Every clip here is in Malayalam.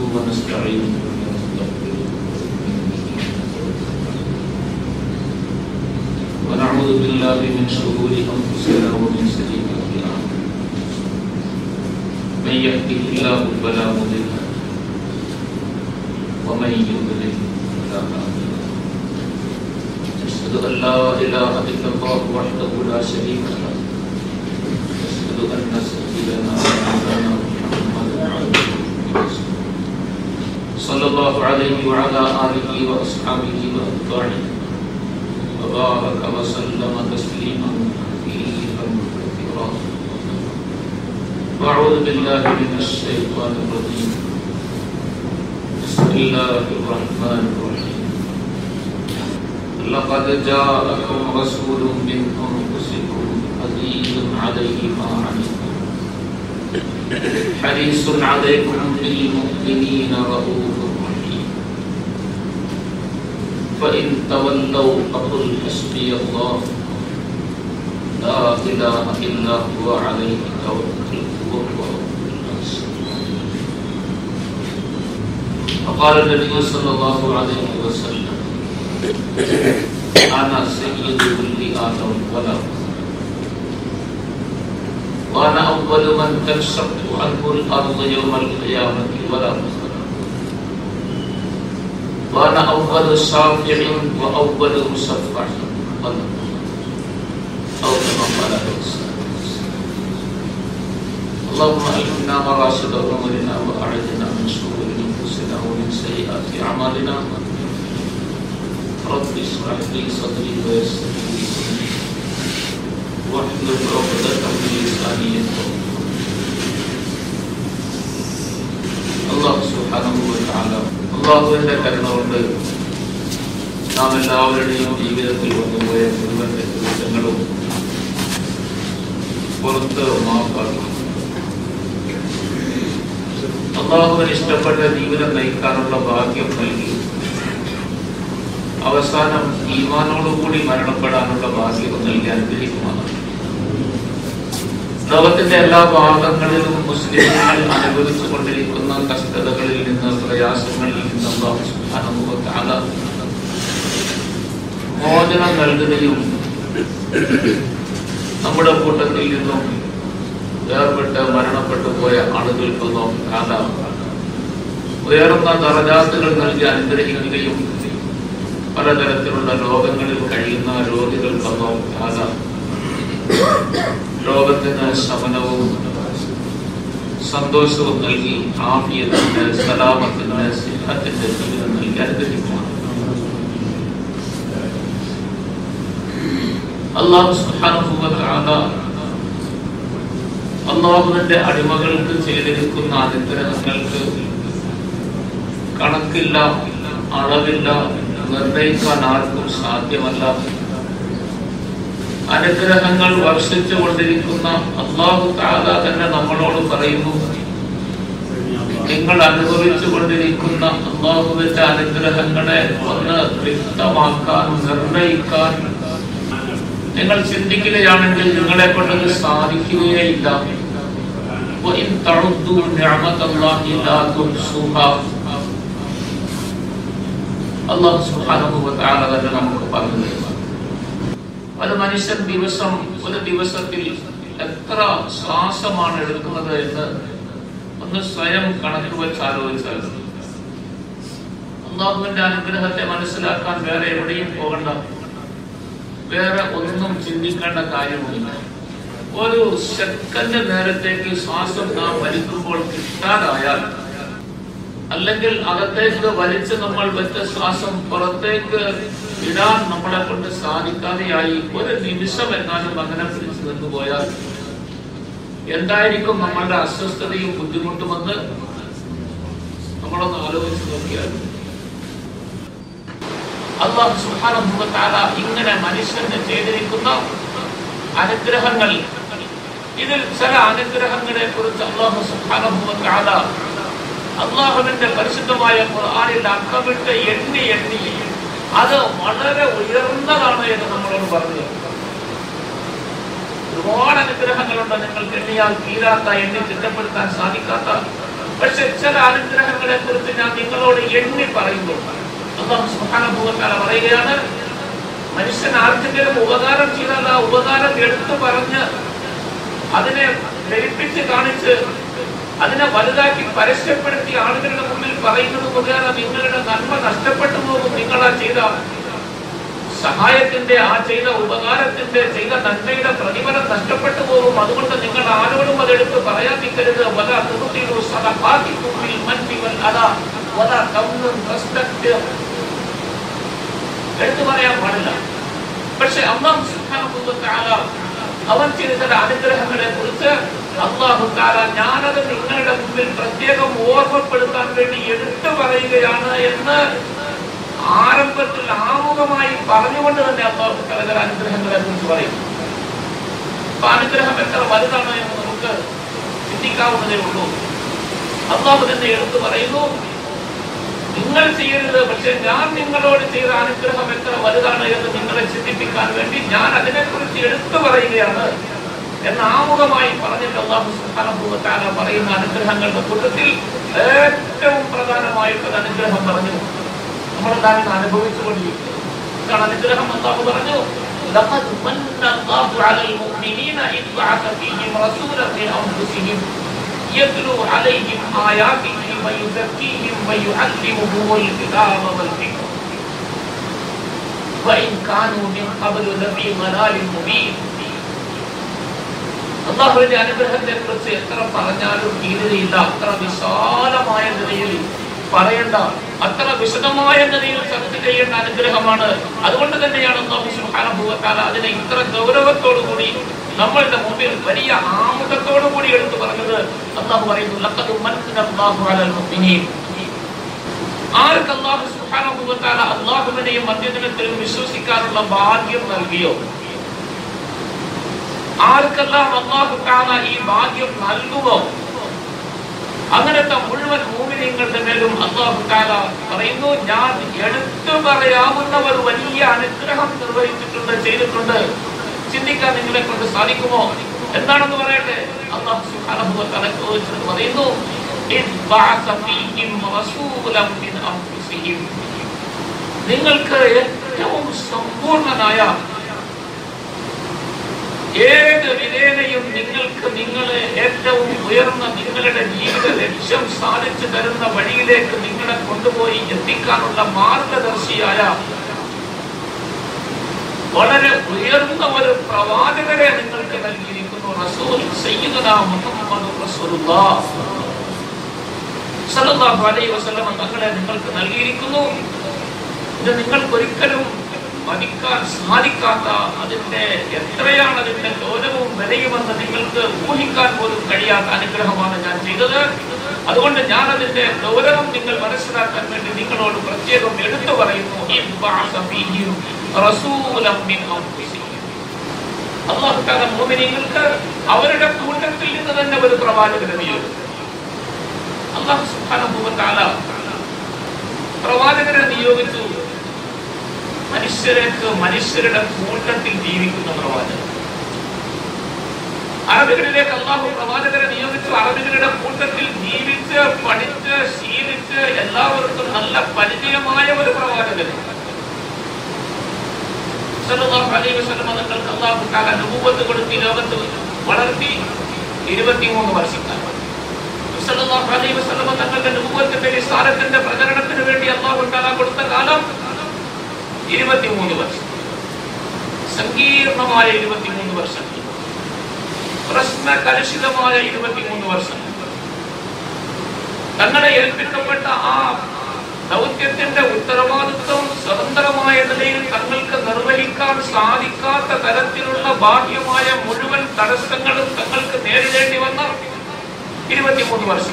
ونستعينه ونستغفره ونعوذ بالله من شرور انفسنا ومن سيئات اعمالنا من يهده الله فلا مضل له ومن يضلل فلا هادي له أشهد أن لا إله إلا الله وحده لا شريك له أشهد أن سيدنا ونبينا محمدا عبده ورسوله صلى الله عليه وعلى آله وأصحابه وأتباعه وبارك وسلم تسليما كثيرا كثيرا وأعوذ بالله من الشيطان الرجيم بسم الله الرحمن الرحيم لقد جاءكم رسول من أنفسكم عزيز عليه ما عنتم حريص عليكم بالمؤمنين رؤوف رحيم فإن تولوا فقل حسبي الله لا إله إلا هو عليه توكلت وهو رب الناس فقال النبي صلى الله عليه وسلم أنا سيد كل آدم ولا وأنا أول من تنشق عنه الأرض يوم القيامة ولا وأنا أول شافع وأول مشفع ولا أو كما قال عليه الصلاة والسلام اللهم ألهمنا مراشد أمورنا وأعذنا من شرور أنفسنا ومن سيئات أعمالنا رب اشرح لي صدري ويسر لي امري واحلل عقدة من لساني يفقهوا അള്ളാഹു സുബ്ഹാനഹു വ തആല അള്ളാഹുവിന്റെ കരുണ കൊണ്ട് നാം എല്ലാവരുടെയും ജീവിതത്തിൽ വന്നുപോയ മുഴുവൻ കുറ്റങ്ങളും പുറത്ത് മാപ്പാക്കി അള്ളാഹുവിന് ഇഷ്ടപ്പെട്ട ജീവിതം നയിക്കാനുള്ള ഭാഗ്യം നൽകി അവസാനം ഈമാനോടുകൂടി മരണപ്പെടാനുള്ള ഭാഗ്യം നൽകി അനുഗ്രഹിക്കുമാണ് ലോകത്തിന്റെ എല്ലാ ഭാഗങ്ങളിലും മുസ്ലിങ്ങൾ അനുഭവിച്ചു കൊണ്ടിരിക്കുന്ന കഷ്ടതകളിൽ നിന്ന് പ്രയാസങ്ങളിൽ നിന്ന് അല്ലാഹു സുബ്ഹാനഹു വ തആല മോചനം നൽകുകയും നമ്മുടെ കൂട്ടത്തിൽ നിന്നും വേർപെട്ട് മരണപ്പെട്ടു പോയ ആളുകൾക്കൊന്നും കാലം ഉയർന്ന ദറജാത്തുകൾ നൽകി അനുഗ്രഹിക്കുകയും പലതരത്തിലുള്ള രോഗങ്ങളിൽ കഴിയുന്ന രോഗികൾക്കൊന്നും കാലം രോഗത്തിന് ശമനവും സന്തോഷവും നൽകി ആഫിയത്തിന് സലാമത്തിന് സിഹത്തിന്റെ ജീവിതം നൽകി അനുഗ്രഹിക്കുമാണ് അള്ളാഹു സുബ്ഹാനഹു വ തആല അള്ളാഹുവിന്റെ അടിമകൾക്ക് ചെയ്തിരിക്കുന്ന അനുഗ്രഹങ്ങൾക്ക് കണക്കില്ല അളവില്ല നിർണയിക്കാൻ ആർക്കും സാധ്യമല്ല അനുഗ്രഹങ്ങൾ വർഷിച്ചു കൊണ്ടിരിക്കുന്ന അള്ളാഹു താല തന്നെ നമ്മളോട് പറയുന്നു നിങ്ങൾ അനുഭവിച്ചു കൊണ്ടിരിക്കുന്ന അള്ളാഹുവിന്റെ അനുഗ്രഹങ്ങളെ ഒന്ന് വ്യക്തമാക്കാൻ നിർണയിക്കാൻ നിങ്ങൾ ചിന്തിക്കുകയാണെങ്കിൽ നിങ്ങളെ കൊണ്ടത് സാധിക്കുകയില്ല وإن تعدوا نعمة الله لا تحصوها അള്ളാഹു സുബ്ഹാനഹു വ തആല തന്നെ നമുക്ക് പറഞ്ഞു തരുന്നു ഒരു മനുഷ്യൻ ദിവസം ഒരു ദിവസത്തിൽ എത്ര ശ്വാസമാണ് എടുക്കുന്നത് എന്ന് ഒന്ന് സ്വയം കണക്ക് വെച്ച് ആലോചിച്ചാൽ അള്ളാഹുവിന്റെ അനുഗ്രഹത്തെ മനസ്സിലാക്കാൻ വേറെ എവിടെയും പോകണ്ട വേറെ ഒന്നും ചിന്തിക്കേണ്ട കാര്യമില്ല ഒരു സെക്കൻഡ് നേരത്തേക്ക് ശ്വാസം നാം വലിക്കുമ്പോൾ കിട്ടാതായാൽ അല്ലെങ്കിൽ അകത്തേക്ക് വലിച്ച് നമ്മൾ വെച്ച ശ്വാസം പുറത്തേക്ക് ഇടാൻ നമ്മളെ കൊണ്ട് സാധിക്കാതെയായി ഒരു നിമിഷം എങ്ങാനും അങ്ങനെ പിടിച്ചു നിന്നുപോയാൽ എന്തായിരിക്കും നമ്മളുടെ അസ്വസ്ഥതയും ബുദ്ധിമുട്ടുമെന്ന് നമ്മളൊന്ന് ആലോചിച്ച് നോക്കിയാൽ അള്ളാഹു സുബ്ഹാനഹു വ തആല ഇങ്ങനെ മനുഷ്യന് ചെയ്തിരിക്കുന്ന അനുഗ്രഹങ്ങൾ ഇതിൽ ചില അനുഗ്രഹങ്ങളെ കുറിച്ച് അള്ളാഹു സുബ്ഹാനഹു വ തആല അള്ളാഹുവിന്റെ പരിശുദ്ധമായ ഖുർആനിൽ അക്കമിട്ട് എണ്ണി എണ്ണി അത് വളരെ ഉയർന്നതാണ് എന്ന് നമ്മളോട് പറഞ്ഞു ഒരുപാട് അനുഗ്രഹങ്ങളുണ്ട് നിങ്ങൾക്ക് എണ്ണിയാൽ തീരാത്ത എണ്ണി തിട്ടപ്പെടുത്താൻ സാധിക്കാത്ത പക്ഷെ ചില അനുഗ്രഹങ്ങളെ കുറിച്ച് ഞാൻ നിങ്ങളോട് എണ്ണി പറയുന്നു അള്ളാഹു സുഹാനുഭവത്താല പറയുകയാണ് മനുഷ്യൻ ആർക്കെങ്കിലും ഉപകാരം ചെയ്താൽ ആ ഉപകാരം എടുത്തു പറഞ്ഞ് അതിനെ ധരിപ്പിച്ച് കാണിച്ച് അതിനെ വലുതാക്കി പരസ്യപ്പെടുത്തി ആളുകളുടെ മുമ്പിൽ പറയുന്നത് മുഖേന നിങ്ങളുടെ നന്മ നഷ്ടപ്പെട്ടു പോകും നിങ്ങളാ ചെയ്ത സഹായത്തിന്റെ ആ ചെയ്ത ഉപകാരത്തിന്റെ ചെയ്ത നന്മയുടെ പ്രതിഫലം നഷ്ടപ്പെട്ടു പോകും അതുകൊണ്ട് നിങ്ങൾ ആരോടും അതെടുത്ത് പറയാതിരിക്കരുത് വല തുറത്തിലു സദഖാതിക്കുമ്മിൽ മൻഫി വൽ അദാ വല തൗനും റെസ്പെക്ട് എടുത്തു പറയാൻ പാടില്ല പക്ഷെ അള്ളാഹു സുബ്ഹാനഹു വ തആല അവൻ ചെയ്ത ചില അനുഗ്രഹങ്ങളെ കുറിച്ച് അള്ളാഹു താല ഞാനത് നിങ്ങളുടെ മുമ്പിൽ പ്രത്യേകം ഓർമ്മപ്പെടുത്താൻ വേണ്ടി എടുത്തു പറയുകയാണ് എന്ന് ആരംഭത്തിൽ ആമുഖമായി പറഞ്ഞുകൊണ്ട് തന്നെ അള്ളാഹു താല ചില അനുഗ്രഹങ്ങളെ കുറിച്ച് പറയും അപ്പൊ അനുഗ്രഹം എത്ര വലുതാണ് എന്ന് നമുക്ക് ചിന്തിക്കാവുന്നതേ ഉള്ളൂ അള്ളാഹു തന്നെ എടുത്തു പറയുന്നു നിങ്ങൾ ചെയ്യരുത് പക്ഷെ ഞാൻ നിങ്ങളോട് ചെയ്ത അനുഗ്രഹം എത്ര വലുതാണ് എന്ന് നിങ്ങളെ ചിന്തിപ്പിക്കാൻ വേണ്ടി ഞാൻ അതിനെക്കുറിച്ച് എടുത്തു പറയുകയാണ് എന്ന് ആമുഖമായി പറഞ്ഞിട്ട് അള്ളാഹു സുബ്ഹാനഹു പറയുന്ന അനുഗ്രഹങ്ങളുടെ കൂട്ടത്തിൽ ഏറ്റവും പ്രധാനമായിട്ടൊരു അനുഗ്രഹം പറഞ്ഞു നമ്മൾ എന്താണ് അനുഭവിച്ചുകൊണ്ടിരിക്കുന്നത് കാരണം അനുഗ്രഹം അള്ളാഹു പറഞ്ഞു لقد من الله على المؤمنين إذ بعث فيهم رسولا من أنفسهم يتلو عليهم آياته ويزكيهم ويعلمهم الكتاب والحكمة وإن كانوا من قبل لفي ضلال مبين അള്ളാഹുവിന്റെ അനുഗ്രഹത്തെ കുറിച്ച് എത്ര പറഞ്ഞാലും തീരുകയില്ല അത്ര വിശാലമായ നിലയിൽ പറയേണ്ട അത്ര വിശദമായ നിലയിൽ ചർച്ച ചെയ്യേണ്ട അനുഗ്രഹമാണ് അതുകൊണ്ട് തന്നെയാണ് അള്ളാഹു സുബ്ഹാനഹു വ തആല അതിനെ ഇത്ര ഗൗരവത്തോടു കൂടി നമ്മളുടെ മുമ്പിൽ വലിയ ആമുഖത്തോടു കൂടി എടുത്തു പറഞ്ഞത് അള്ളാഹു പറയുന്നു ലഖദ് മന്നല്ലാഹു അലൽ മുഅ്മിനീൻ ആർക്ക് അള്ളാഹു സുബ്ഹാനഹു വ തആല അള്ളാഹുവിനെയും മധ്യദിനത്തിലും വിശ്വസിക്കാനുള്ള ഭാഗ്യം നൽകിയോ ആർക്കെല്ലാം അള്ളാഹു തആല ഈ ഭാഗ്യം നൽകുമോ അങ്ങനത്തെ മുഴുവൻ മൂമിനിങ്ങളുടെ മേലും അള്ളാഹു തആല പറയുന്നു ഞാൻ എടുത്തു പറയാവുന്ന ഒരു വലിയ അനുഗ്രഹം നിർവഹിച്ചിട്ടുണ്ട് ചെയ്തിട്ടുണ്ട് ചിന്തിക്കാൻ നിങ്ങളെ കൊണ്ട് സാധിക്കുമോ എന്താണെന്ന് പറയട്ടെ അള്ളാഹു സുബ്ഹാനഹു വ തആല ചോദിച്ചിട്ട് പറയുന്നു ഇദ് ബഅസ ഫീഹിം റസൂലൻ മിൻ അൻഫുസിഹിം നിങ്ങൾക്ക് ഏറ്റവും സമ്പൂർണനായ ഏത് വിധേനയും നിങ്ങൾക്ക് നിങ്ങളെ ഏറ്റവും ഉയർന്ന നിങ്ങളുടെ ജീവിത ലക്ഷ്യം സാധിച്ചു തരുന്ന വഴിയിലേക്ക് നിങ്ങളെ കൊണ്ടുപോയി എത്തിക്കാനുള്ള മാർഗദർശിയായ വളരെ ഉയർന്ന ഒരു പ്രവാചകരെ നിങ്ങൾക്ക് നൽകിയിരിക്കുന്നു റസൂൽ സയ്യിദുനാ മുഹമ്മദ് റസൂലുള്ളാഹ് സല്ലല്ലാഹു അലൈഹി വസല്ലം തങ്ങളെ നിങ്ങൾക്ക് നൽകിയിരിക്കുന്നു ഇത് നിങ്ങൾക്ക് ഒരിക്കലും മതിക്കാൻ സാധിക്കാത്ത അതിന്റെ എത്രയാണ് അതിന്റെ ഗൗരവവും വിലയുമെന്ന് നിങ്ങൾക്ക് ഊഹിക്കാൻ പോലും കഴിയാത്ത അനുഗ്രഹമാണ് ഞാൻ ചെയ്തത് അതുകൊണ്ട് ഞാൻ അതിന്റെ ഗൗരവം നിങ്ങൾ മനസ്സിലാക്കാൻ വേണ്ടി നിങ്ങളോട് പ്രത്യേകം എടുത്തു പറയുന്നു ഇദ് ബഅസ ഫീഹിം റസൂലൻ മിൻ അൻഫുസിഹിം. അല്ലാഹു തആല മുഅ്മിനീങ്ങൾക്ക് അവരുടെ കൂട്ടത്തിൽ നിന്ന് തന്നെ ഒരു പ്രവാചകനെ നിയോഗിച്ചു അല്ലാഹു സുബ്ഹാനഹു വ തആല പ്രവാചകരെ നിയോഗിച്ചു മനുഷ്യർക്ക് മനുഷ്യരുടെ കൂട്ടത്തിൽ ജീവിക്കുന്ന പ്രവാചകൻ അറബികളിലേക്ക് അള്ളാഹു പ്രവാചകരെ നിയോഗിച്ചു അറബികളുടെ കൂട്ടത്തിൽ ജീവിച്ച് പഠിച്ച് ശീലിച്ച് എല്ലാവർക്കും നല്ല പരിചയമായ ഒരു പ്രവാചകൻ സല്ലല്ലാഹു അലൈഹി വസല്ലം തങ്ങൾക്ക് അള്ളാഹു തആല നബുവത്ത് കൊടുത്ത് ഈ ലോകത്ത് വളർത്തി ഇരുപത്തിമൂന്ന് വർഷക്കാലം സല്ലല്ലാഹു അലൈഹി വസല്ലം തങ്ങളുടെ നബുവത്തിന്റെ വിസ്താരത്തിന്റെ പ്രചരണത്തിന് വേണ്ടി അള്ളാഹു തആല കൊടുത്ത കാലം ഇരുപത്തിമൂന്ന് വർഷം സങ്കീർണമായ ഇരുപത്തിമൂന്ന് വർഷം പ്രശ്ന കലുഷിതമായ ഇരുപത്തിമൂന്ന് വർഷം തങ്ങളെ ഏൽപ്പിക്കപ്പെട്ട ആ ദൗത്യത്തിന്റെ ഉത്തരവാദിത്വം സ്വതന്ത്രമായ നിലയിൽ തങ്ങൾക്ക് നിർവഹിക്കാൻ സാധിക്കാത്ത തരത്തിലുള്ള ബാഹ്യമായ മുഴുവൻ തടസ്സങ്ങളും തങ്ങൾക്ക് നേരിടേണ്ടി വന്ന ഇരുപത്തിമൂന്ന് വർഷം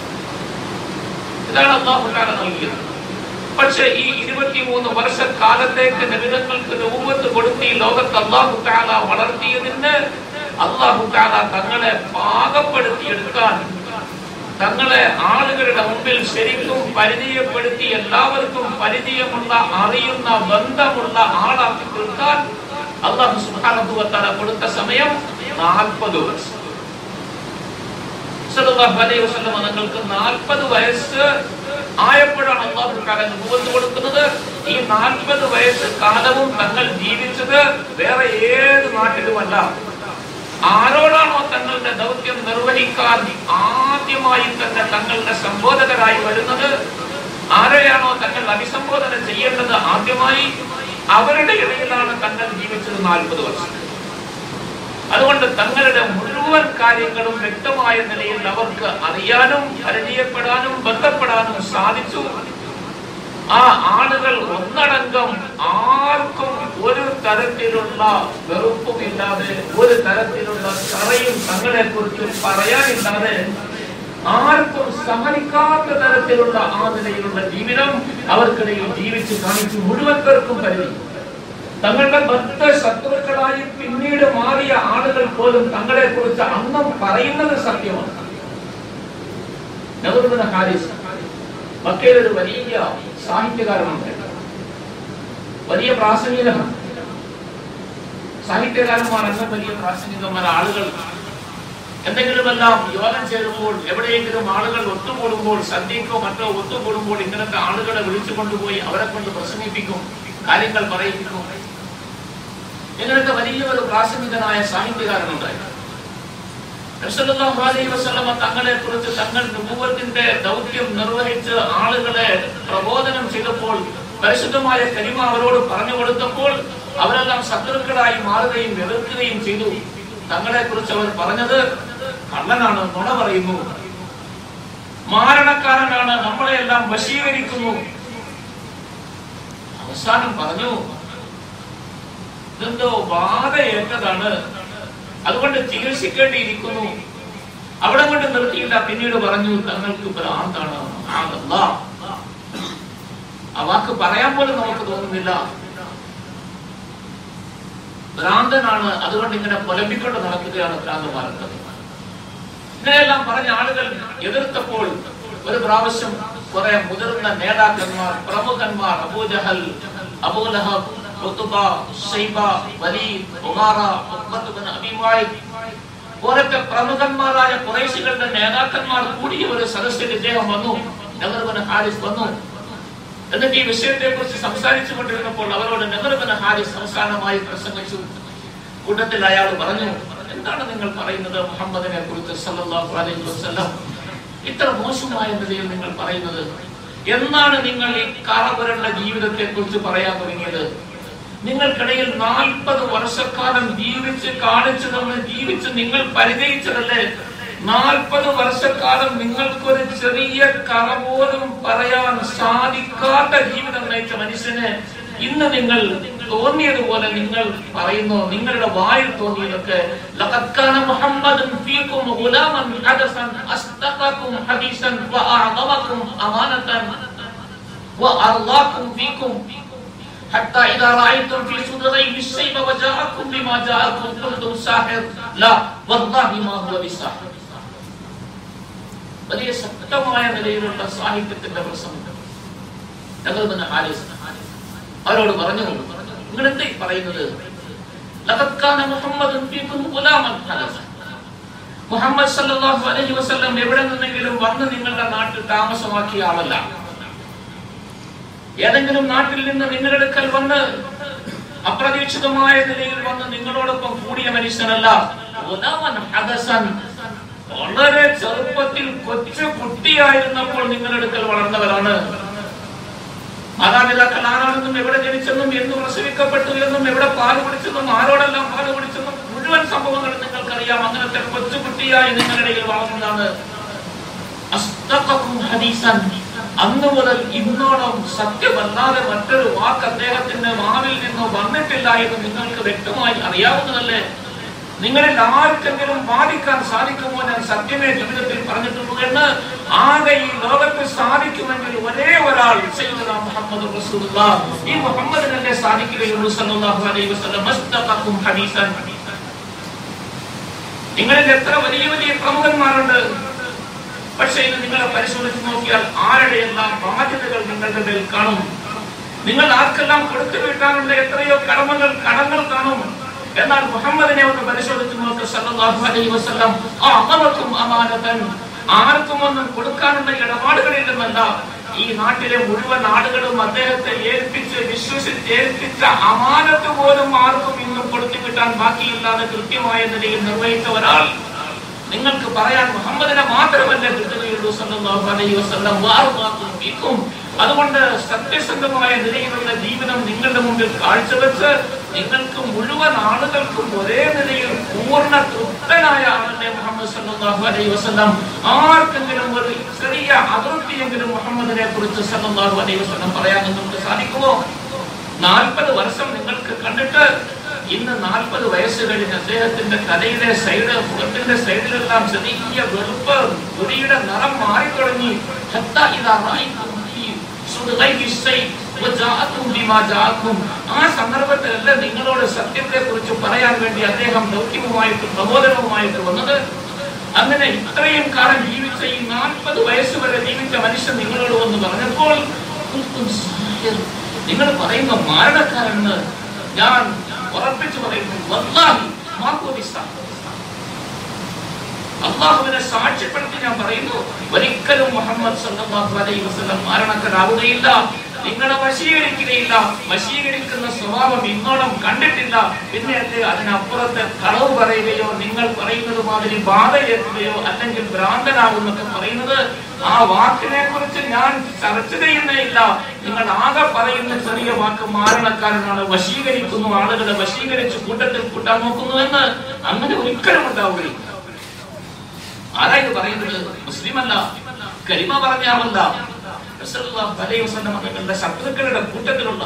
ഇതാണ് അള്ളാഹുലാല നൽകിയത് പക്ഷെ ഈ ഇരുപത്തിമൂന്ന് വർഷക്കാലത്തേക്ക് നബിതങ്ങൾക്ക് രൂപത്ത് കൊടുത്ത് ഈ ലോകത്ത് അള്ളാഹു താല വളർത്തിയതിന് അള്ളാഹു താല തങ്ങളെ പാകപ്പെടുത്തിയെടുക്കാൻ തങ്ങളെ ആളുകളുടെ മുമ്പിൽ ശരിക്കും പരിചയപ്പെടുത്തി എല്ലാവർക്കും പരിചയമുള്ള അറിയുന്ന ബന്ധമുള്ള ആളാക്കി തീർക്കാൻ അള്ളാഹു സുഹാനുഭവത്തല കൊടുത്ത സമയം നാൽപ്പത് വർഷം സല്ലല്ലാഹു അലൈഹി വസല്ലം തങ്ങൾക്ക് നാൽപ്പത് വയസ്സ് ആയപ്പോഴാണ് അള്ളാഹു കാലം നുബുവത്ത് കൊടുക്കുന്നത് ഈ നാൽപ്പത് വയസ്സ് കാലവും തങ്ങൾ ജീവിച്ചത് വേറെ ഏത് നാട്ടിലുമല്ല ആരോടാണോ തങ്ങളുടെ ദൗത്യം നിർവഹിക്കാൻ ആദ്യമായി തന്നെ തങ്ങളുടെ സംബോധകരായി വരുന്നത് ആരെയാണോ തങ്ങൾ അഭിസംബോധന ചെയ്യേണ്ടത് ആദ്യമായി അവരുടെ ഇടയിലാണ് തങ്ങൾ ജീവിച്ചത് നാൽപ്പത് വർഷം അതുകൊണ്ട് തങ്ങളുടെ മുഴുവൻ കാര്യങ്ങളും വ്യക്തമായ നിലയിൽ അവർക്ക് അറിയാനും പരിചയപ്പെടാനും ബന്ധപ്പെടാനും സാധിച്ചു ആ ആളുകൾ ഒന്നടങ്കം ആർക്കും ഒരു തരത്തിലുള്ള വെറുപ്പുമില്ലാതെ ഒരു തരത്തിലുള്ള കറയും തങ്ങളെ കുറിച്ച് പറയാനില്ലാതെ ആർക്കും സഹനിക്കാത്ത തരത്തിലുള്ള ആ നിലയിലുള്ള ജീവിതം അവർക്കിടയിൽ ജീവിച്ച് കാണിച്ചു മുഴുവൻ പേർക്കും പരിധി തങ്ങളുടെ ബദ്ധ ശത്രുക്കളായി പിന്നീട് മാറിയ ആളുകൾ പോലും തങ്ങളെ കുറിച്ച് അന്നും പറയുന്നത് സത്യമാണ് നെഹ്റുവിന് ഹാരിസ് മക്കയിൽ ഒരു വലിയ സാഹിത്യകാരനുണ്ട് വലിയ പ്രാസംഗികനാണ് സാഹിത്യകാരന്മാർ എന്ന വലിയ പ്രാസംഗികന്മാർ ആളുകൾ എന്തെങ്കിലുമെല്ലാം യോഗം ചേരുമ്പോൾ എവിടെയെങ്കിലും ആളുകൾ ഒത്തുകൂടുമ്പോൾ സന്ധ്യക്കോ മറ്റോ ഒത്തുകൂടുമ്പോൾ ഇങ്ങനത്തെ ആളുകളെ വിളിച്ചു കൊണ്ടുപോയി അവരെ കൊണ്ട് പ്രസംഗിപ്പിക്കും കാര്യങ്ങൾ പറയിപ്പിക്കും ഇങ്ങനത്തെ വലിയ ഒരു പ്രാസംഗികനായ സാഹിത്യകാരനുണ്ടായിരുന്നു റസൂലുള്ളാഹി അലൈഹി വസല്ലമ തങ്ങളെ കുറിച്ച് തങ്ങൾ നുബുവത്തിന്റെ ദൗത്യം നിർവഹിച്ച് ആളുകളെ പ്രബോധനം ചെയ്തപ്പോൾ പരിശുദ്ധമായ കരിമ അവരോട് പറഞ്ഞു കൊടുത്തപ്പോൾ അവരെല്ലാം ശത്രുക്കളായി മാറുകയും എതിർക്കുകയും ചെയ്തു തങ്ങളെ കുറിച്ച് അവർ പറഞ്ഞത് കള്ളനാണ് നുണ പറയുന്നു മാരണക്കാരനാണ് നമ്മളെയെല്ലാം വശീകരിക്കുന്നു അവസാനം പറഞ്ഞു ഇതെന്തോ ബാധയേറ്റതാണ് അതുകൊണ്ട് ചികിത്സിക്കേണ്ടിയിരിക്കുന്നു അവിടെ കൊണ്ട് നിർത്തിയില്ല പിന്നീട് പറഞ്ഞു തങ്ങൾക്ക് ഭ്രാന്താണ് ആകല്ല ആ വാക്ക് പറയാൻ പോലും നമുക്ക് തോന്നുന്നില്ല ഭ്രാന്തനാണ് അതുകൊണ്ട് ഇങ്ങനെ പുലമ്പിക്കൊണ്ട് നടക്കുകയാണ് ഭ്രാന്തമാർക്ക് ഇങ്ങനെയെല്ലാം പറഞ്ഞ ആളുകൾ എതിർത്തപ്പോൾ ഒരു പ്രാവശ്യം കുറെ മുതിർന്ന നേതാക്കന്മാർ പ്രമുഖന്മാർ Abu Jahl Abu Lahab Utba, Shaiba, Walid, Umara, Uqbah bin Abi Muayt പോലത്തെ പ്രമുഖന്മാരായ കുറേശികളുടെ നേതാക്കന്മാർ കൂടിയ ഒരു സദസ്സിൽ ഇദ്ദേഹം വന്നു നെഹ്റുബിൻ ഹാരിസ് വന്നു എന്നിട്ട് ഈ വിഷയത്തെ കുറിച്ച് സംസാരിച്ചു കൊണ്ടിരുന്നപ്പോൾ അവരോട് നെഹ്റുബിൻ ഹാരിസ് അവസാനമായി പ്രസംഗിച്ചു കൂട്ടത്തിൽ അയാൾ പറഞ്ഞു എന്താണ് നിങ്ങൾ പറയുന്നത് മുഹമ്മദിനെ കുറിച്ച് സല്ലല്ലാഹു അലൈഹി വസല്ലം ഇത്ര മോശമായ നിലയിൽ നിങ്ങൾ പറയുന്നത് എന്നാണ് നിങ്ങൾ ഈ കറപുരണ്ട ജീവിതത്തെ കുറിച്ച് പറയാൻ തുടങ്ങിയത് നിങ്ങൾക്കിടയിൽ നാൽപ്പത് വർഷക്കാലം ജീവിച്ച് കാണിച്ചു തന്ന് ജീവിച്ച് നിങ്ങൾ പരിചയിച്ചതല്ലേ നാൽപ്പത് വർഷക്കാലം നിങ്ങൾക്കൊരു ചെറിയ കറ പോലും പറയാൻ സാധിക്കാത്ത ജീവിതം നയിച്ച മനുഷ്യന് ഇന്ന് നിങ്ങൾ തോന്നിയതുപോലെ നിങ്ങൾ പറയുന്നു നിങ്ങളുടെ വായിൽ തോന്നിയതൊക്കെ ലഖദ് കാന മുഹമ്മദുൻ ഫീകും ഗുലാമൻ ഹദസൻ അസ്തഖകും ഹദീസൻ വഅഅദമകും അമാനതൻ വഅർളാകും ഫീകും حتى إذا رأيتم في صدريه السيف وجاءكم بما جاءكم قلتم ساحر لا والله ما هو بساحر വലിയ ശക്തമായ നിലയിലുള്ള സാഹിത്യത്തിന്റെ പ്രസംഗം ഞങ്ങൾ തന്നെ ഹാരിസ് അവരോട് പറഞ്ഞു നിങ്ങൾ എന്താ ഈ പറയുന്നത് ലഖദ് കാന മുഹമ്മദുൻ ഫീകും ഗുലാമൻ ഹദസ മുഹമ്മദ് സല്ലല്ലാഹു അലൈഹി വസല്ലം എവിടെ നിന്നെങ്കിലും വന്ന് നിങ്ങളുടെ നാട്ടിൽ താമസമാക്കിയ ആളല്ല ഏതെങ്കിലും നാട്ടിൽ നിന്ന് നിങ്ങളുടെ അടുക്കൽ വന്ന് അപ്രതീക്ഷിതമായ നിലയിൽ വന്ന് നിങ്ങളോടൊപ്പം കൂടിയ മനുഷ്യനല്ല ഗുലാമൻ ഹദസൻ വളരെ ചെറുപ്പത്തിൽ കൊച്ചു കുട്ടിയായിരുന്നപ്പോൾ നിങ്ങളുടെ അടുക്കൽ വളർന്നവരാണ് മാതാപിതാക്കൾ ആരാണെന്നും എവിടെ ജനിച്ചെന്നും എന്ന് പ്രസവിക്കപ്പെട്ടു എന്നും എവിടെ പാല് കുടിച്ചെന്നും ആരോടെല്ലാം പാല് കുടിച്ചെന്നും മുഴുവൻ സംഭവങ്ങൾ നിങ്ങൾക്കറിയാം അങ്ങനത്തെ കൊച്ചുകുട്ടിയായി നിങ്ങളുടെ ഇടയിൽ വളർന്നതാണ് അസ്തഖക്കും ഹദീസൻ അന്ന് മുതൽ ഇന്നോളം സത്യമല്ലാതെ മറ്റൊരു വാക്ക് അദ്ദേഹത്തിന്റെ മാവിൽ നിന്ന് വന്നിട്ടില്ല എന്ന് നിങ്ങൾക്ക് വ്യക്തമായി അറിയാവുന്നതല്ലേ നിങ്ങളിൽ ആർക്കെങ്കിലും വാദിക്കാൻ സാധിക്കുമോ ഞാൻ സത്യമേ ജീവിതത്തിൽ പറഞ്ഞിട്ടുള്ളൂ എന്ന് ആകെ ഈ ലോകത്ത് സാധിക്കുമെങ്കിൽ ഒരേ ഒരാൾ സയ്യിദുനാ മുഹമ്മദ് റസൂലുള്ളാഹ് ഈ മുഹമ്മദിനല്ലേ സാധിക്കുകയുള്ളൂ സല്ലല്ലാഹു അലൈഹി വസല്ലം മസ്തഖക്കും ഹദീസൻ നിങ്ങളിൽ എത്ര വലിയ വലിയ പ്രമുഖന്മാരുണ്ട് പക്ഷേ ഇത് നിങ്ങളെ പരിശോധിച്ച് നോക്കിയാൽ ആരുടെയെല്ലാം ബാധ്യതകൾ നിങ്ങളുടെ മേൽ കാണും നിങ്ങൾ ആർക്കെല്ലാം കൊടുത്തു വീട്ടാനുള്ള എത്രയോ കടമകൾ കടങ്ങൾ കാണും എന്നാൽ മുഹമ്മദിനെ ഒന്ന് പരിശോധിച്ച് നോക്ക് സല്ലല്ലാഹു അലൈഹി വസല്ലം അഅമക്കും അമാനതൻ ആർക്കും ഒന്നും കൊടുക്കാനുള്ള ഇടപാടുകളില്ലെന്നല്ല ഈ നാട്ടിലെ മുഴുവൻ ആളുകളും അദ്ദേഹത്തെ ഏൽപ്പിച്ച് വിശ്വസിച്ച് ഏൽപ്പിച്ച അമാനത്ത് പോലും ആർക്കും ഇന്നും കൊടുത്തു കിട്ടാൻ ബാക്കിയില്ലാതെ കൃത്യമായ നിലയിൽ നിർവഹിച്ച ഒരാൾ നിങ്ങൾക്ക് പറയാൻ മുഹമ്മദിനെ മാത്രമല്ല കിട്ടുകയുള്ളൂ സല്ലല്ലാഹു അലൈഹി വസല്ലം വാറുമാക്കും ഫീക്കും അതുകൊണ്ട് സത്യസന്ധമായ നിലയിലുള്ള ജീവിതം നിങ്ങളുടെ മുമ്പിൽ കാഴ്ചവെച്ച് നിങ്ങൾക്ക് മുഴുവൻ ആളുകൾക്കും ഒരേ നിലയിൽ പൂർണ്ണ തൃപ്തനായ ആളെ മുഹമ്മദ് സല്ലല്ലാഹു അലൈഹി വസല്ലം ആർക്കെങ്കിലും ഒരു ചെറിയ അതിർത്തിയെങ്കിലും മുഹമ്മദിനെ കുറിച്ച് സല്ലല്ലാഹു അലൈഹി വസല്ലം പറയാൻ നിങ്ങൾക്ക് സാധിക്കുമോ നാൽപ്പത് വർഷം നിങ്ങൾക്ക് കണ്ടിട്ട് ഇന്ന് നാൽപ്പത് വയസ്സ് കഴിഞ്ഞ് അദ്ദേഹത്തിന്റെ തലയിലെ സൈഡ് മുഖത്തിന്റെ സൈഡിലെല്ലാം ചെറിയ വെളുപ്പ് മുടിയുടെ നിറം മാറിത്തുടങ്ങി ഹത്താ ഇതാ റഅയ്തും ഫീ സുദ്ഗൈഹി ശൈ വജാഅതും ബിമാ ജാഅക്കും. ആ സന്ദർഭത്തിലല്ല നിങ്ങളോട് സത്യത്തെ കുറിച്ച് പറയാൻ വേണ്ടി അദ്ദേഹം ദൗത്യവുമായിട്ട് പ്രബോധനവുമായിട്ട് വന്നത് അങ്ങനെ ഇത്രയും കാലം ജീവിച്ച ഈ നാൽപ്പത് വയസ്സ് വരെ ജീവിച്ച മനുഷ്യൻ നിങ്ങളോട് വന്ന് പറഞ്ഞപ്പോൾ "കുൽത്തും സാഹിർ." നിങ്ങൾ പറയുന്ന മാരണക്കാരെന്ന് ഞാൻ ഉറപ്പിച്ചു പറയുന്നു വല്ലാഹി മാക്കോബി സാഹിർ. അള്ളാഹുവിനെ സാക്ഷ്യപ്പെടുത്തി ഞാൻ പറയുന്നു ഒരിക്കലും മുഹമ്മദ് സല്ലല്ലാഹു അലൈഹി വസല്ലം മരണക്കാരാവുകയില്ല നിങ്ങളെ വശീകരിക്കുകയില്ല വശീകരിക്കുന്ന സ്വഭാവം ഇന്നോളം കണ്ടിട്ടില്ല പിന്നെ അത് അതിനപ്പുറത്തെ കളവ് പറയുകയോ നിങ്ങൾ പറയുന്നത് മാതിരി ബാധയേൽക്കുകയോ അല്ലെങ്കിൽ ഭ്രാന്തനാകുന്നൊക്കെ പറയുന്നത് ആ വാക്കിനെ കുറിച്ച് ഞാൻ ചർച്ച ചെയ്യുന്നേയില്ല നിങ്ങൾ ആകെ പറയുന്ന ചെറിയ വാക്ക് മാരണക്കാരനാണ് വശീകരിക്കുന്നു ആളുകളെ വശീകരിച്ച് കൂട്ടത്തിൽ കൂട്ടാൻ നോക്കുന്നു എന്ന് അങ്ങനെ ഒരിക്കലും ഉണ്ടാവുകയില്ല ആരാ ഇത് പറയുന്നത് മുസ്ലിം അല്ല കരിമ പറഞ്ഞ ആളല്ല റസൂലുള്ളാഹി അലൈഹി വസല്ലം തങ്ങളുടെ ശത്രുക്കളുടെ കൂട്ടത്തിലുള്ള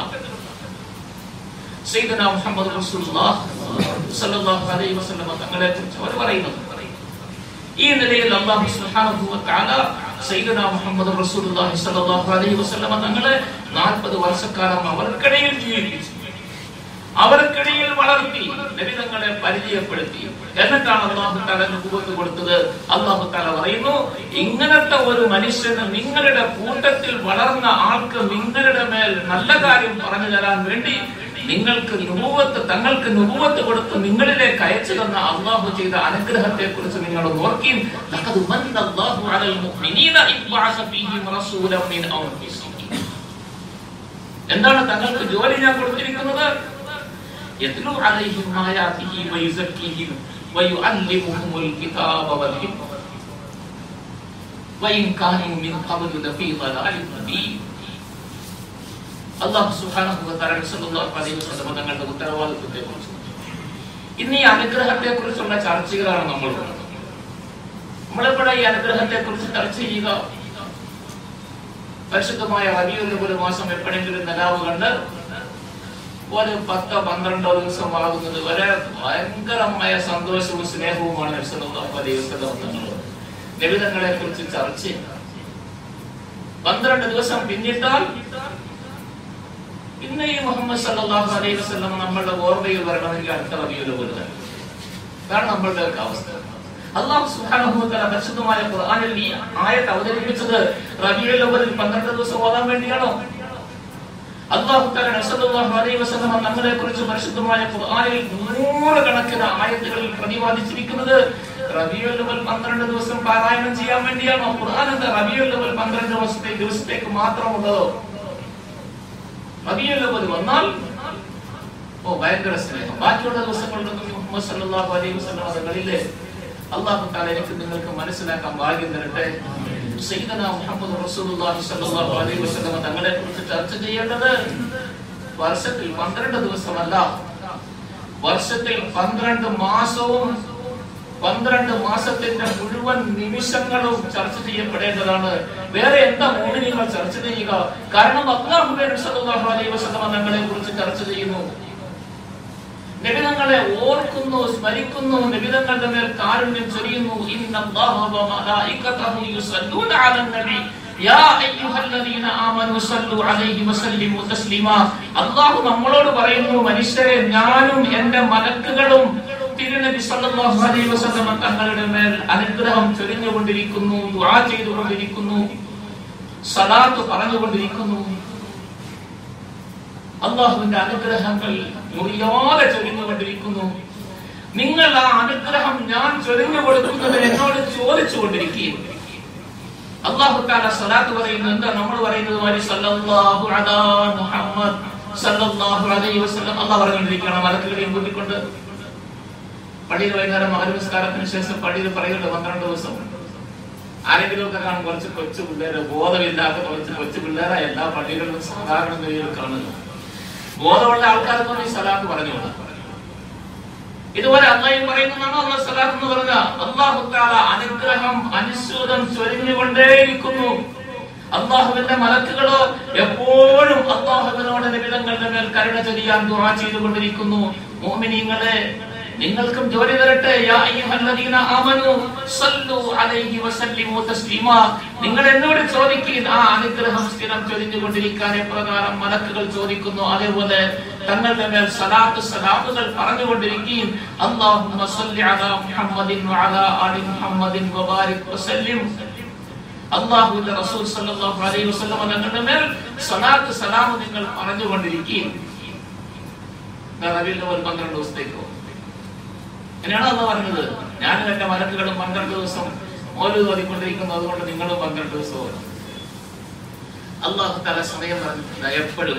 സയ്യിദന മുഹമ്മദ് റസൂലുള്ളാഹി സ്വല്ലല്ലാഹു അലൈഹി വസല്ലം തങ്ങളെ കുറിച്ച് അവർ പറയുന്നത് ഈ നിലയിൽ അല്ലാഹു സുബ്ഹാനഹു വ തആല സയ്യിദന മുഹമ്മദ് റസൂലുള്ളാഹി സ്വല്ലല്ലാഹു അലൈഹി വസല്ലം തങ്ങളെ 40 വർഷക്കാലം അവർക്കിടയിൽ ജീവിപ്പിച്ചു അവർക്കിടയിൽ വളർത്തി നബിതങ്ങളെ പരിചയപ്പെടുത്തി എന്നിട്ടാണ് അള്ളാഹു താല നുപുവത്ത് കൊടുത്തത് അള്ളാഹു താല പറയുന്നു ഇങ്ങനത്തെ ഒരു മനുഷ്യന് നിങ്ങളുടെ കൂട്ടത്തിൽ വളർന്ന ആൾക്ക് നിങ്ങളുടെ മേൽ നല്ല കാര്യം പറഞ്ഞു തരാൻ വേണ്ടി നിങ്ങൾക്ക് നുപുവത്ത് തങ്ങൾക്ക് നുപുവത്ത് കൊടുത്ത് നിങ്ങളിലേക്ക് അയച്ചു തന്ന അള്ളാഹു ചെയ്ത അനുഗ്രഹത്തെ കുറിച്ച് നിങ്ങൾ നോക്കി ലഖദ് മന്ന അല്ലാഹു അലൽ മുഅ്മിനീന ഇദ് ബഅസ ഫീഹിം റസൂലൻ മിൻ അൻഫുസിഹിം എന്താണ് തങ്ങൾക്ക് ജോലി ഞാൻ കൊടുത്തിരിക്കുന്നത് يتلو عليهم آياته ويزكيهم ويعلمهم الكتاب والحكمة وإن كانوا من قبل لفي ضلال مبين അള്ളാഹു സുബ്ഹാനഹു വ തആല സല്ലല്ലാഹു അലൈഹി വസല്ലം തങ്ങളുടെ ഉത്തരവാദിത്വത്തെ കുറിച്ച് ഇന്ന് ഈ അനുഗ്രഹത്തെ കുറിച്ചുള്ള ചർച്ചകളാണ് നമ്മൾ നമ്മളിവിടെ ഈ അനുഗ്രഹത്തെ കുറിച്ച് ചർച്ച ചെയ്യുക പരിശുദ്ധമായ റബീഉൽ മാസം എപ്പോഴെങ്കിലും നിലാവ് കണ്ട് ഒരു പത്തോ പന്ത്രണ്ടോ ദിവസം ആകുന്നത് വരെ ഭയങ്കരമായ സന്തോഷവും സ്നേഹവുമാണ് നിബിധങ്ങളെ കുറിച്ച് ചർച്ച ചെയ്യുന്നത്. പന്ത്രണ്ട് ദിവസം പിന്നിട്ടാൽ പിന്നെ ഈ മുഹമ്മദ് സല്ലല്ലാഹു അലൈഹി വസല്ലം നമ്മളുടെ ഓർമ്മയിൽ വരണമെങ്കിൽ അടുത്ത റബിയുൽ അവ്വൽ കാരണം നമ്മളുടെ ഒക്കെ അവസ്ഥ അള്ളാഹു സുബ്ഹാനഹു വ തആല പരിശുദ്ധമായ ഖുർആനിൽ ഈ ആയത്ത് അവതരിപ്പിച്ചത് റബിയുൽ അവ്വലിൽ പന്ത്രണ്ട് ദിവസം ഓതാൻ വേണ്ടിയാണോ അള്ളാഹു തആല റസൂലുള്ളാഹി അലൈഹി വസല്ലം നമ്മളെ കുറിച്ച് പരിശുദ്ധമായ ഖുർആനിൽ നൂറുകണക്കിന് ആയത്തുകളിൽ പ്രതിപാദിച്ചിരിക്കുന്നത് റബിയുൽ അവൽ പന്ത്രണ്ട് ദിവസം പാരായണം ചെയ്യാൻ വേണ്ടിയാണോ ഖുർആൻ എന്താ റബിയുൽ അവൽ പന്ത്രണ്ട് ദിവസത്തെ ദിവസത്തേക്ക് മാത്രമുള്ളതോ റബിയുൽ അവൽ വന്നാൽ ഓ ഭയങ്കര സ്നേഹം ബാക്കിയുള്ള ദിവസങ്ങളിലൊന്നും മുഹമ്മദ് സല്ലല്ലാഹു അലൈഹി വസല്ലം അതുകളില്ലേ അള്ളാഹു താല എനിക്ക് നിങ്ങൾക്ക് മനസ്സിലാക്കാൻ ഭാഗ്യം തരട്ടെ സയ്യിദന മുഹമ്മദ് റസൂലുള്ളാഹി സ്വല്ലല്ലാഹു അലൈഹി വസല്ലം തങ്ങളെ കുറിച്ച് ചർച്ച ചെയ്യേണ്ടത് വർഷത്തിൽ പന്ത്രണ്ട് ദിവസമല്ല വർഷത്തിൽ പന്ത്രണ്ട് മാസവും പന്ത്രണ്ട് മാസത്തിന്റെ മുഴുവൻ നിമിഷങ്ങളും ചർച്ച ചെയ്യപ്പെടേണ്ടതാണ് വേറെ എന്താ മോഹിനികൾ ചർച്ച ചെയ്യുക കാരണം അള്ളാഹുബേ സല്ലല്ലാഹു അലൈഹി വസല്ലം തങ്ങളെ കുറിച്ച് ചർച്ച ചെയ്യുന്നു നിബിതങ്ങളെ ഓർക്കുന്നു സ്മരിക്കുന്നു നിബിതങ്ങളുടെ മേൽ കാരുണ്യം ചൊരിയുന്നു ഇന്നല്ലാഹ വ മലായികതഹു യുസല്ലൂന അലൻ നബി യാ അയ്യുഹല്ലദീന ആമനു സല്ലു അലൈഹി വസല്ലിമു തസ്ലീമാ അല്ലാഹു നമ്മളോട് പറയുന്നു മനുഷ്യരെ ഞാനും എൻ്റെ മലക്കുകളും തിരുനബി സല്ലല്ലാഹു അലൈഹി വസല്ലം തങ്ങളുടെ മേൽ അനുഗ്രഹം ചൊരിഞ്ഞുകൊണ്ടിരിക്കുന്നു ദുആ ചെയ്തുകൊണ്ടിരിക്കുന്നു സലാത്ത് പറഞ്ഞുകൊണ്ടിരിക്കുന്നു അള്ളാഹുവിന്റെ അനുഗ്രഹങ്ങൾ മുറിയാതെ ചൊരിഞ്ഞുകൊണ്ടിരിക്കുന്നു നിങ്ങൾ ആ അനുഗ്രഹം ഞാൻ ചൊരിഞ്ഞു കൊടുക്കുന്നത് എന്നോട് ചോദിച്ചു കൊണ്ടിരിക്കുകയും അള്ളാഹു താല സലാത്ത് പറയുന്നത് എന്താ നമ്മൾ പറയുന്നത് മാതിരി സല്ലല്ലാഹു അലാ മുഹമ്മദ് സല്ലല്ലാഹു അലൈഹി വസല്ലം അള്ളാഹ് പറഞ്ഞുകൊണ്ടിരിക്കുകയാണ് മലക്കുകളെയും കൂട്ടിക്കൊണ്ട് പള്ളിയിൽ വൈകുന്നേരം മകരസ്കാരത്തിന് ശേഷം പള്ളിയിൽ പറയുന്നുണ്ട് പന്ത്രണ്ട് ദിവസം ആരെങ്കിലും ഒക്കെ കാണും കുറച്ച് കൊച്ചു പിള്ളേര് ബോധമില്ലാത്ത കുറച്ച് കൊച്ചു പിള്ളേരെ എല്ലാ പള്ളികളിലും സാധാരണ നിലയിൽ കാണുന്നു ബോധമുള്ള ആൾക്കാർക്കൊന്നും ഈ സലാത്ത് പറഞ്ഞുകൂടാ ഇതുപോലെ അള്ളാഹും പറയുന്നതാണ് അള്ളാഹ് സലാത്ത് എന്ന് പറഞ്ഞ അള്ളാഹു താല അനുഗ്രഹം അനുസ്യൂതം ചൊരിഞ്ഞുകൊണ്ടേയിരിക്കുന്നു അള്ളാഹുവിന്റെ മലക്കുകളോ എപ്പോഴും അള്ളാഹുവിനോട് നിബിധങ്ങളുടെ മേൽ കരുണ ചൊരിയാൻ ദുആ ചെയ്തുകൊണ്ടിരിക്കുന്നു മോമിനിങ്ങളെ നിങ്ങൾക്കും ജോലി തരട്ടെ യാ അയ്യുഹല്ലദീന ആമനു സല്ലു അലൈഹി വസല്ലിമു തസ്ലീമാ നിങ്ങൾ എന്നോട് ചോദിക്കുകയും ആ അനുഗ്രഹം സ്ഥിരം ചൊരിഞ്ഞുകൊണ്ടിരിക്കാൻ എപ്രകാരം മലക്കുകൾ ചോദിക്കുന്നു അതേപോലെ തങ്ങളുടെ മേൽ സലാത്ത് സലാമുകൾ പറഞ്ഞുകൊണ്ടിരിക്കുകയും അല്ലാഹുമ്മ സല്ലി അലാ മുഹമ്മദിൻ വഅലാ ആലി മുഹമ്മദിൻ വബാരിക് വസല്ലിം അള്ളാഹുവിന്റെ റസൂൽ സല്ലല്ലാഹു അലൈഹി വസല്ലം തങ്ങളുടെ മേൽ സലാത്ത് സലാം നിങ്ങൾ പറഞ്ഞുകൊണ്ടിരിക്കുകയും റബീൽ അവൽ പന്ത്രണ്ട് ദിവസത്തേക്കോ അങ്ങനെയാണ് അല്ല പറഞ്ഞത് ഞാനും എന്റെ മലക്കുകളും പന്ത്രണ്ട് ദിവസം ഓരോ ഓതിക്കൊണ്ടിരിക്കുന്നു അതുകൊണ്ട് നിങ്ങളും പന്ത്രണ്ട് ദിവസവും അള്ളാഹു തല സമയം പറഞ്ഞിട്ടുണ്ട് എപ്പോഴും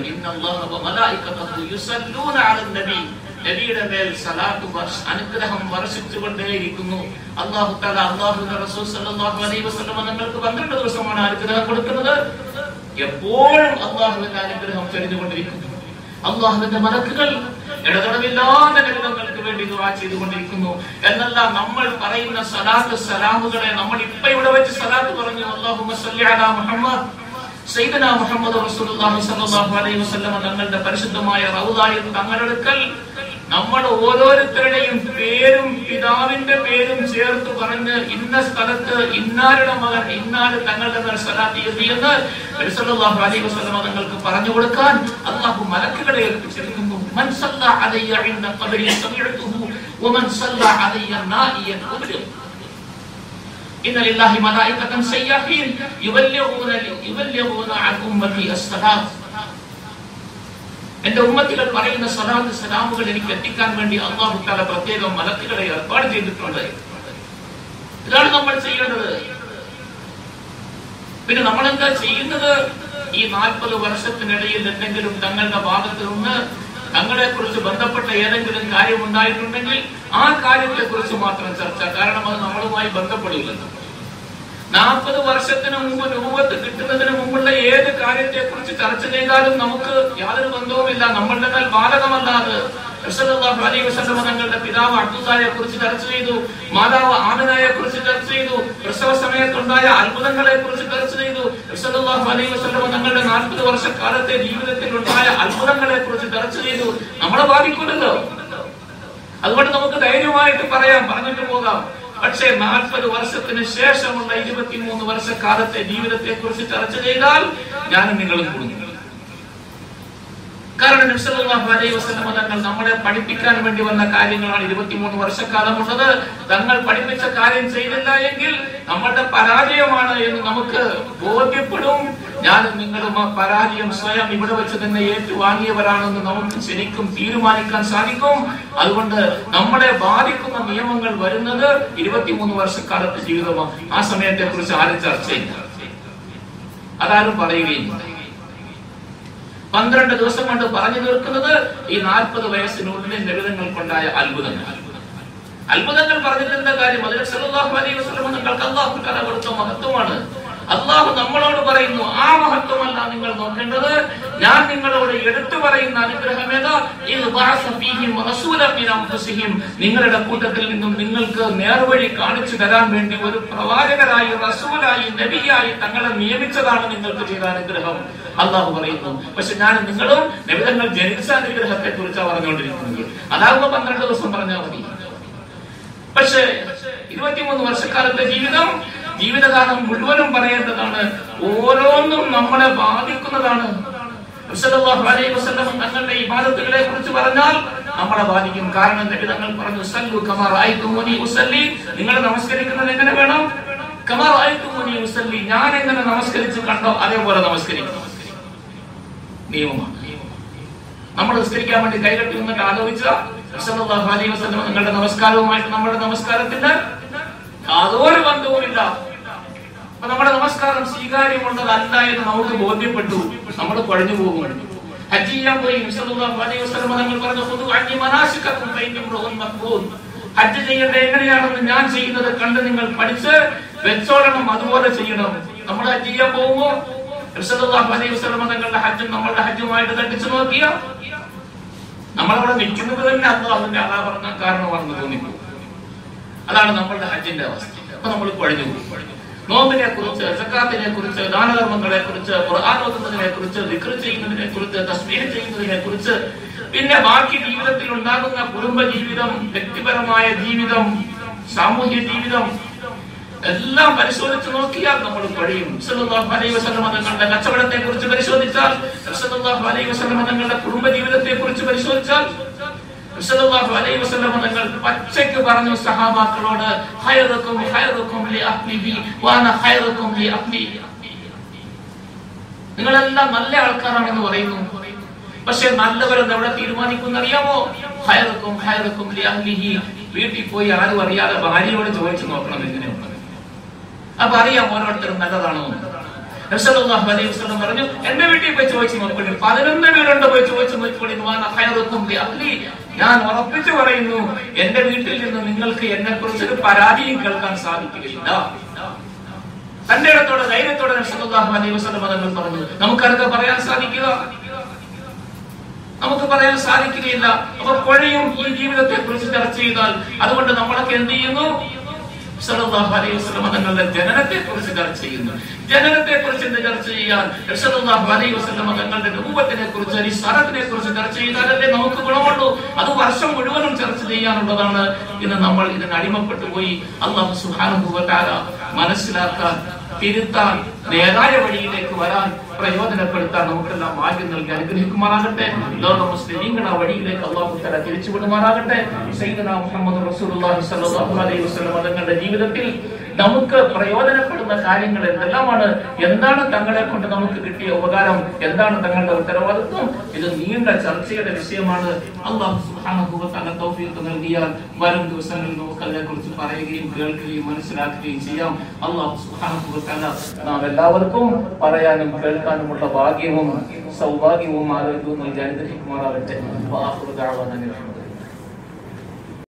നബിയുടെ മേൽ സലാത്ത് വർഷ- അനുഗ്രഹം വർഷിച്ചുകൊണ്ടേയിരിക്കുന്നു അള്ളാഹു തല അള്ളാഹുവിന്റെ റസൂൽ സല്ലല്ലാഹു അലൈഹി വസല്ലം നിങ്ങൾക്ക് പന്ത്രണ്ട് ദിവസമാണ് അനുഗ്രഹം കൊടുക്കുന്നത് എപ്പോഴും അള്ളാഹുവിന്റെ അനുഗ്രഹം ചൊരിഞ്ഞുകൊണ്ടിരിക്കുന്നു അള്ളാഹുവിന്റെ മലക്കുകൾ ഇടതടവില്ലാതെ ലളിതങ്ങൾക്ക് വേണ്ടി ദുആ ചെയ്തുകൊണ്ടിരിക്കുന്നു എന്നല്ല നമ്മൾ പറയുന്ന സലാത്ത് സലാമുകളെ നമ്മൾ ഇപ്പൊ ഇവിടെ വെച്ച് സലാത്ത് പറഞ്ഞു അല്ലാഹുമ്മ സല്ലി അലാ മുഹമ്മദ് സയ്യിദന മുഹമ്മദ് റസൂലുള്ളാഹി സ്വല്ലല്ലാഹു അലൈഹി വസല്ലം തങ്ങളുടെ പരിശുദ്ധമായ റൗദായിൽ തങ്ങളെടുക്കൽ നമ്മൾ ഓരോരുത്തരുടെയും പേരും പിതാവിന്റെ പേരും ചേർത്ത് പറഞ്ഞ് ഇന്ന സ്ഥലത്ത് ഇന്നാരുടെ മകൻ ഇന്നാര് തങ്ങളുടെ മേൽ സലാത്ത് എഴുതിയെന്ന് നബി സല്ലല്ലാഹു അലൈഹി വസല്ലം തങ്ങൾക്ക് പറഞ്ഞു കൊടുക്കാൻ അല്ലാഹു മലക്കുകളെ ഏൽപ്പിച്ചിരിക്കുന്നു മൻ സല്ല അലയ്യ ഇന്ന ഖബരി സമിഅതുഹു വമൻ സല്ല അലയ്യ നാഇയൻ ഉബ്രിം إن لله ملائكة سياحين يبلغون يبلغون عن أمتي السلام എന്റെ ഉമ്മത്തികൾ പറയുന്ന സലാത്ത് സലാമുകൾ എനിക്ക് എത്തിക്കാൻ വേണ്ടി അള്ളാഹു താല പ്രത്യേകം മലക്കുകളെ ഏർപ്പാട് ചെയ്തിട്ടുണ്ട് ഇതാണ് നമ്മൾ ചെയ്യേണ്ടത് പിന്നെ നമ്മൾ എന്താ ചെയ്യുന്നത് ഈ നാൽപ്പത് വർഷത്തിനിടയിൽ എന്തെങ്കിലും തങ്ങളുടെ ഭാഗത്ത് നിന്ന് തങ്ങളെ കുറിച്ച് ബന്ധപ്പെട്ട ഏതെങ്കിലും കാര്യം ഉണ്ടായിട്ടുണ്ടെങ്കിൽ ആ കാര്യത്തെ കുറിച്ച് മാത്രം ചർച്ച കാരണം അത് നമ്മളുമായി ബന്ധപ്പെടില്ലല്ലോ നാൽപ്പത് വർഷത്തിന് മുമ്പ് രൂപത്ത് കിട്ടുന്നതിന് മുമ്പുള്ള ഏത് കാര്യത്തെ കുറിച്ച് ചർച്ച ചെയ്താലും നമുക്ക് യാതൊരു ബന്ധവുമില്ല നമ്മളുടെ മേൽ ബാധകമല്ലാതെ റസൂലുള്ളാഹി അലൈഹി വസല്ലം തങ്ങളുടെ പിതാവ് അബ്ദുല്ലായെ കുറിച്ച് ചർച്ച ചെയ്തു മാതാവ് ആമിനയെ കുറിച്ച് ചർച്ച ചെയ്തു പ്രസവ സമയത്തുണ്ടായ അത്ഭുതങ്ങളെ കുറിച്ച് ചർച്ച ചെയ്തു റസൂലുള്ളാഹി അലൈഹി വസല്ലം തങ്ങളുടെ നാൽപ്പത് വർഷക്കാലത്തെ ജീവിതത്തിൽ ഉണ്ടായ അത്ഭുതങ്ങളെ കുറിച്ച് ചർച്ച ചെയ്തു നമ്മളെ ബാധിക്കില്ലല്ലോ അതുകൊണ്ട് നമുക്ക് ധൈര്യമായിട്ട് പറയാം പറഞ്ഞിട്ട് പോകാം പക്ഷേ നാൽപ്പത് വർഷത്തിന് ശേഷമുള്ള ഇരുപത്തിമൂന്ന് വർഷക്കാലത്തെ ജീവിതത്തെ കുറിച്ച് ചർച്ച ചെയ്താൽ ഞാനും നിങ്ങളും കുടുങ്ങും കാരണം നബി സല്ലല്ലാഹു അലൈഹി വസല്ലം തങ്ങൾ നമ്മളെ പഠിപ്പിക്കാൻ വേണ്ടി വന്ന കാര്യങ്ങളാണ് ഇരുപത്തിമൂന്ന് വർഷക്കാലമുള്ളത് തങ്ങൾ പഠിപ്പിച്ച കാര്യം ചെയ്തില്ല എങ്കിൽ നമ്മളുടെ പരാജയമാണ് എന്ന് നമുക്ക് ബോധ്യപ്പെടും ഞാനും നിങ്ങളും ആ പരാജയം സ്വയം ഇവിടെ വെച്ച് തന്നെ ഏറ്റുവാങ്ങിയവരാണെന്ന് നമുക്ക് ശരിക്കും തീരുമാനിക്കാൻ സാധിക്കും അതുകൊണ്ട് നമ്മളെ ബാധിക്കുന്ന നിയമങ്ങൾ വരുന്നത് ഇരുപത്തിമൂന്ന് വർഷക്കാലത്തെ ജീവിതമാണ് ആ സമയത്തെ കുറിച്ച് ആരും ചർച്ചയില്ല അതാരും പറയുകയില്ല പന്ത്രണ്ട് ദിവസം കൊണ്ട് പറഞ്ഞു തീർക്കുന്നത് ഈ നാൽപ്പത് വയസ്സിനുള്ളിൽ ലളിതങ്ങൾക്കുണ്ടായ അത്ഭുതങ്ങൾ അത്ഭുതങ്ങൾ പറഞ്ഞിട്ടുണ്ട് കാര്യം അതിൽ സല്ലല്ലാഹു അലൈഹി വസല്ലം നിങ്ങൾക്ക് അള്ളാഹു കഥ കൊടുത്ത മഹത്വമാണ് അള്ളാഹു നമ്മളോട് പറയുന്നു ആ മഹത്വമല്ല നിങ്ങൾ നോക്കേണ്ടത് ഞാൻ നിങ്ങളോട് എടുത്തു പറയുന്ന അനുഗ്രഹം ഏതാ ഇത് ബഅസ ഫീഹിം റസൂലൻ മിൻ അൻഫുസിഹിം നിങ്ങളുടെ കൂട്ടത്തിൽ നിന്നും നിങ്ങൾക്ക് നേർവഴി കാണിച്ചു തരാൻ വേണ്ടി ഒരു പ്രവാചകരായി റസൂലായി നബിയായി തങ്ങളെ നിയമിച്ചതാണ് നിങ്ങൾക്ക് ചെയ്ത അനുഗ്രഹം അള്ളാഹു പറയുന്നു പക്ഷെ ഞാൻ നിങ്ങളും നബിതങ്ങൾ ജനിച്ച അനുഗ്രഹത്തെ കുറിച്ചാണ് പറഞ്ഞുകൊണ്ടിരിക്കുന്നത് അതാകുമ്പോ പന്ത്രണ്ട് ദിവസം പറഞ്ഞാൽ മതി പക്ഷേ ഇരുപത്തിമൂന്ന് വർഷക്കാലത്തെ ജീവിതം ജീവിതകാലം മുഴുവനും പറയേണ്ടതാണ് ഓരോന്നും നമ്മളെ ബാധിക്കുന്നതാണ് റസൂലുള്ളാഹി അലൈഹി വസല്ലം തങ്ങളുടെ ഇബാദത്തുകളെ കുറിച്ച് പറഞ്ഞാൽ നമ്മളെ ബാധിക്കും കാരണം നബി തങ്ങൾ പറഞ്ഞു സല്ലു കമാ റഅയ്തുമുനി ഉസല്ലി നിങ്ങൾ നമസ്കരിക്കുന്നത് എങ്ങനെ വേണം കമാ റഅയ്തുമുനി ഉസല്ലി ഞാൻ എങ്ങനെ നമസ്കരിച്ച് കണ്ടോ അതേപോലെ നമസ്കരിക്കണം നിയമമാണ് നമ്മൾ നിസ്കരിക്കാൻ വേണ്ടി കൈകെട്ടി നിന്നിട്ട് ആലോചിച്ച റസൂലുള്ളാഹി അലൈഹി വസല്ലം നിങ്ങളുടെ നമസ്കാരവുമായിട്ട് നമ്മുടെ നമസ്കാരത്തിന് യാതൊരു ബന്ധവുമില്ല അപ്പൊ നമ്മുടെ നമസ്കാരം സ്വീകാര്യമുള്ളതല്ല എന്ന് നമുക്ക് ബോധ്യപ്പെട്ടു നമ്മൾ കുഴഞ്ഞു പോകും ഹജ്ജ് ചെയ്യാൻ പോയി നബിസല്ലല്ലാഹു അലൈഹി വസല്ലം തങ്ങൾ പറഞ്ഞു "ഖുദു അന്നി മനാസിക്കക്കും ഫഇന്നി ഇംറുഉൻ മഖ്ബൂൻ." ഹജ്ജ് ചെയ്യേണ്ടത് എങ്ങനെയാണെന്ന് ഞാൻ ചെയ്യുന്നത് കണ്ട് നിങ്ങൾ പഠിച്ച് വെച്ചോളണം അതുപോലെ ചെയ്യണം നമ്മൾ ഹജ്ജ് ചെയ്യാൻ പോകുമ്പോൾ നബിസല്ലല്ലാഹു അലൈഹി വസല്ലം തങ്ങളുടെ ഹജ്ജും നമ്മളുടെ ഹജ്ജുമായിട്ട് തട്ടിച്ചു നോക്കിയാ നമ്മളവിടെ നിൽക്കുന്നത് തന്നെ അന്ന് അതിന്റെ അതാ പറഞ്ഞ കാരണമാണെന്ന് തോന്നിപ്പോ അതാണ് നമ്മളുടെ ഹജ്ജിന്റെ അവസ്ഥ അപ്പൊ നമ്മൾ കുഴഞ്ഞു പോകും നോമ്പിനെ കുറിച്ച് സക്കാത്തിനെ കുറിച്ച് ദാനധർമ്മങ്ങളെ കുറിച്ച് ഖുർആൻ ഓതുന്നതിനെ കുറിച്ച് വിക്ര ചെയ്യുന്നതിനെ കുറിച്ച് തസ്മീഹ ചെയ്യുന്നതിനെ കുറിച്ച് പിന്നെ ബാക്കി ജീവിതത്തിൽ ഉണ്ടാകുന്ന കുടുംബ ജീവിതം വ്യക്തിപരമായ ജീവിതം സാമൂഹ്യ ജീവിതം എല്ലാം പരിശോധിച്ച് നോക്കിയാൽ നമ്മൾ കഴിയും സല്ലല്ലാഹു അലൈഹി വസല്ലം തങ്ങളുടെ കച്ചവടത്തെ കുറിച്ച് പരിശോധിച്ചാൽ സല്ലല്ലാഹു അലൈഹി വസല്ലം തങ്ങളുടെ കുടുംബ ജീവിതത്തെ കുറിച്ച് പരിശോധിച്ചാൽ സല്ലല്ലാഹു അലൈഹി വസല്ലം തങ്ങൾ പച്ചയ്ക്ക് പറഞ്ഞു സഹാബാക്കളോട് ഖൈറുക്കും ഖൈറുക്കും ലി അഹ്ലിഹി വഅന ഖൈറുക്കും ലി അഹ്ലി നിങ്ങളെല്ലാം നല്ല ആൾക്കാരാണെന്ന് പറയുന്നു പക്ഷെ നല്ലവരെന്ന് എവിടെ തീരുമാനിക്കും അറിയാമോ ഹയറുക്കും ഹയറുക്കും ലി അഹ്ലിഹി വീട്ടിൽ പോയി ആരും അറിയാതെ ഭാര്യയോട് ചോദിച്ചു നോക്കണം എങ്ങനെയുണ്ട് അപ്പൊ അറിയാം ഓരോരുത്തരും നല്ലതാണോ എന്ന്. റസൂലുള്ളാഹി അലൈഹി വസല്ലം പറഞ്ഞു എന്റെ വീട്ടിൽ പോയി ചോദിച്ചു നോക്കണേ പതിനൊന്ന് വീടുണ്ട് പോയി ചോദിച്ചു നോക്കിക്കോളി വാന ഖൈറുക്കും ലി അഹ്ലി ഞാൻ ഉറപ്പിച്ചു പറയുന്നു എന്റെ വീട്ടിൽ നിന്ന് നിങ്ങൾക്ക് എന്നെ കുറിച്ച് ഒരു പരാതിയും കേൾക്കാൻ സാധിക്കുകയില്ല തന്റെ ഇടത്തോടെ ധൈര്യത്തോടെ റസൂലുള്ളാഹി അലൈഹി വസല്ലം തങ്ങൾ പറഞ്ഞു നമുക്കതൊക്കെ പറയാൻ സാധിക്കുക നമുക്ക് പറയാൻ സാധിക്കുകയില്ല അപ്പൊ കൊഴയും ഈ ജീവിതത്തെ കുറിച്ച് ചർച്ച ചെയ്താൽ അതുകൊണ്ട് നമ്മളൊക്കെ എന്ത് ചെയ്യുന്നു സല്ലല്ലാഹു അലൈഹി വസല്ലം തങ്ങളുടെ ജനനത്തെ കുറിച്ച് ചർച്ച ചെയ്യുന്നു ജനനത്തെ കുറിച്ച് എന്ത് ചർച്ച ചെയ്യാൻ സല്ലല്ലാഹു അലൈഹി വസല്ലം തങ്ങളുടെ രൂപത്തിനെ കുറിച്ച് ഈ സ്ഥലത്തിനെ കുറിച്ച് ചർച്ച ചെയ്താലല്ലേ നമുക്ക് ഗുണമുള്ളൂ അത് വർഷം മുഴുവനും ചർച്ച ചെയ്യാനുള്ളതാണ് ഇന്ന് നമ്മൾ ഇതിന് അടിമപ്പെട്ടു പോയി അള്ളാഹു സുബ്ഹാനഹു വ തആല മനസ്സിലാക്കാൻ തിരുത്താൻ നേരായ വഴിയിലേക്ക് വരാൻ പ്രയോജനപ്പെടുത്താൻ നമുക്കെല്ലാം ഭാഗ്യം നൽകി അനുഗ്രഹിക്കുമാറാകട്ടെ ലോക മുസ്ലിമീങ്ങളുടെ ആ വഴിയിലേക്ക് അള്ളാഹു തല തിരിച്ചുവിടുമാറാകട്ടെ സയ്യിദന മുഹമ്മദ് റസൂലുള്ളാഹി സ്വല്ലല്ലാഹു അലൈഹി വസല്ലം തങ്ങളുടെ ജീവിതത്തിൽ നമുക്ക് പ്രയോജനപ്പെടുന്ന കാര്യങ്ങൾ എന്തെല്ലാമാണ് എന്താണ് തങ്ങളെ കൊണ്ട് നമുക്ക് കിട്ടിയ ഉപകാരം എന്താണ് തങ്ങളുടെ ഉത്തരവാദിത്വം ഇത് നീണ്ട ചർച്ചയുടെ വിഷയമാണ് അള്ളാഹു സുബ്ഹാനഹു വ തആല തൗഫീഖ് നൽകിയാൽ വരും ദിവസങ്ങളിൽ നമുക്ക് അതിനെക്കുറിച്ച് പറയുകയും കേൾക്കുകയും മനസ്സിലാക്കുകയും ചെയ്യാം അള്ളാഹു സുബ്ഹാനഹു വ തആല നാം എല്ലാവർക്കും പറയാനും കേൾക്കാനുമുള്ള ഭാഗ്യവും സൗഭാഗ്യവും ആരോഗ്യവും നൽകി അനുഗ്രഹിക്കുമാറാകട്ടെ വാഹുദാവാൻ